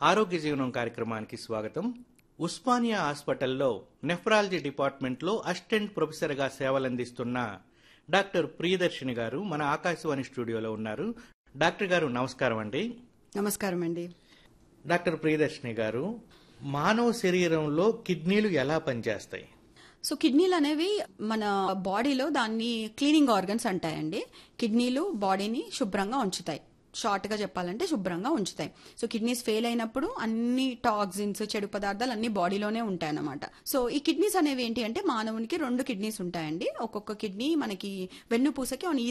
ఆరోగ్య జీవనం కార్యక్రమానికి స్వాగతం ఉస్మానియా హాస్పిటల్లో నెఫ్రాలజీ డిపార్ట్మెంట్లో అసిస్టెంట్ ప్రొఫెసర్గా సేవలందిస్తున్న డాక్టర్ ప్రియదర్శిని గారు మన ఆకాశవాణి స్టూడియోలో ఉన్నారు డాక్టర్ గారు నమస్కారం అండి నమస్కారం అండి డాక్టర్ ప్రియదర్శిని గారు మానవ శరీరంలో కిడ్నీలు ఎలా పనిచేస్తాయి సో కిడ్నీలు అనేవి మన బాడీలో దాన్ని క్లీనింగ్ ఆర్గన్స్ అంటాయండి కిడ్నీలు బాడీని శుభ్రంగా ఉంచుతాయి షార్ట్ గా చెప్పాలంటే శుభ్రంగా ఉంచుతాయి సో కిడ్నీస్ ఫెయిల్ అయినప్పుడు అన్ని టాక్సిన్స్ చెడు పదార్థాలు అన్ని బాడీలోనే ఉంటాయి అన్నమాట సో ఈ కిడ్నీస్ అనేవి ఏంటి అంటే మానవునికి రెండు కిడ్నీస్ ఉంటాయండి ఒక్కొక్క కిడ్నీ మనకి వెన్నుపూసకి ఆన్